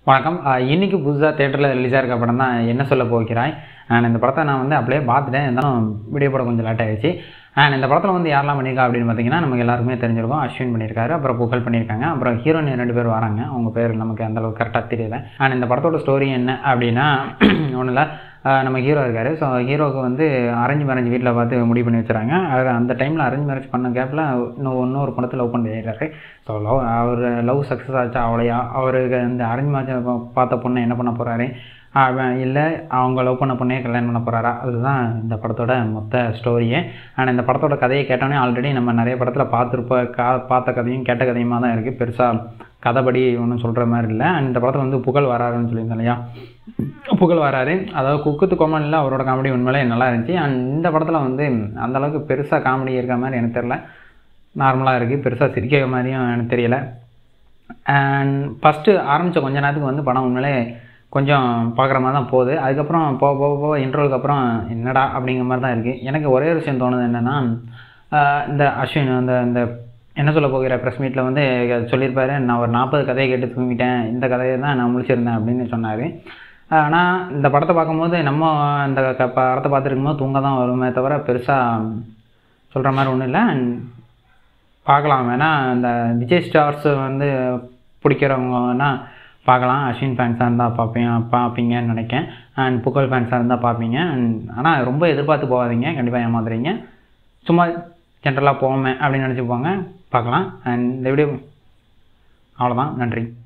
வணக்கம் அஹ் இன்னைக்கு புதுசாக தேட்டரில் ரிலீஸ் ஆயிருக்க படம் தான் என்ன சொல்ல போகிறாய் அண்ட் இந்த படத்தை நான் வந்து அப்படியே பார்த்துட்டேன் இருந்தாலும் வீடியோ போட கொஞ்சம் லேட் ஆயிடுச்சு அண்ட் இந்த படத்தில் வந்து யாரெல்லாம் பண்ணியிருக்கா அப்படின்னு பார்த்தீங்கன்னா நமக்கு எல்லாருக்குமே தெரிஞ்சிருக்கும் அஸ்வின் பண்ணியிருக்காரு அப்புறம் புகழ் பண்ணியிருக்காங்க அப்புறம் ஹீரோயின் ரெண்டு பேர் வராங்க அவங்க பேர் நமக்கு அந்த அளவுக்கு கரெக்டாக தெரியல அண்ட் இந்த படத்தோட ஸ்டோரி என்ன அப்படின்னா ஒன்றும் இல்லை நம்ம ஹீரோ இருக்கார் ஸோ ஹீரோவுக்கு வந்து அரேஞ்ச் மேரேஜ் வீட்டில் பார்த்து முடிவு பண்ணி வச்சுறாங்க அது அந்த டைமில் அரேஞ்ச் மேரேஜ் பண்ண கேப்பில் இன்னும் இன்னொரு படத்தை லவ் பண்ணிடுறாரு ஸோ லவ் அவர் லவ் சக்ஸஸ் ஆச்சா அவளையா அவருக்கு இந்த அரேஞ்ச் மேரேஜ் பார்த்த பொண்ணை என்ன பண்ண போகிறாரு அவன் இல்லை அவங்க லவ் பண்ண பொண்ணையே கல்யாணம் பண்ண போகிறாரா அதுதான் இந்த படத்தோட மொத்த ஸ்டோரியே ஆனால் இந்த படத்தோட கதையை கேட்டோன்னே ஆல்ரெடி நம்ம நிறைய படத்தில் பார்த்துருப்போம் கா பார்த்த கதையும் கேட்ட கதையுமா தான் இருக்குது பெருசாக கதைப்படி ஒன்றும் சொல்கிற மாதிரி இல்லை அண்ட் இந்த படத்தில் வந்து புகழ் வராருன்னு சொல்லியிருந்தேன் இல்லையா புகழ் வராரு அதாவது குக்குத்து கோமனில் அவரோட காமெடி உண்மையிலே நல்லா இருந்துச்சு அண்ட் இந்த படத்தில் வந்து அந்த அளவுக்கு பெருசாக காமெடி இருக்க மாதிரி எனக்கு தெரில நார்மலாக இருக்குது பெருசாக சிரிக்கிற மாதிரியும் எனக்கு தெரியல அண்ட் ஃபஸ்ட்டு ஆரம்பித்த கொஞ்ச நேரத்துக்கு வந்து படம் உண்மையிலே கொஞ்சம் பார்க்குற மாதிரி தான் போகுது அதுக்கப்புறம் போக போக போக இன்ட்ரோலுக்கு அப்புறம் என்னடா அப்படிங்கிற மாதிரி தான் இருக்குது எனக்கு ஒரே ஒரு விஷயம் தோணுது என்னென்னா இந்த அஸ்வின் அந்த இந்த என்ன சொல்ல போகிற ப்ரெஸ் மீட்டில் வந்து சொல்லியிருப்பாரு நான் ஒரு நாற்பது கதையை கேட்டு தூங்கிட்டேன் இந்த கதையை தான் நான் முழிச்சிருந்தேன் அப்படின்னு சொன்னார் ஆனால் இந்த படத்தை பார்க்கும்போது நம்ம இந்த க படத்தை பார்த்துருக்கும் போது தூங்க தான் வருமே தவிர பெருசாக சொல்கிற மாதிரி ஒன்றும் இல்லை பார்க்கலாம் வேணால் இந்த விஜய் ஸ்டார்ஸ் வந்து பிடிக்கிறவங்கன்னா பார்க்கலாம் அஸ்வின் ஃபேன்ஸாக இருந்தால் பார்ப்பீங்க பார்ப்பீங்கன்னு நினைக்கேன் அண்ட் புகழ் ஃபேன்ஸாக இருந்தால் பார்ப்பீங்க அண்ட் ஆனால் ரொம்ப எதிர்பார்த்து போகாதீங்க கண்டிப்பாக ஏமாத்துறீங்க சும்மா ஜென்ரலாக போவோமே அப்படின்னு நினச்சி போங்க பார்க்கலாம் அண்ட் இந்த வீடியோ அவ்வளோதான் நன்றி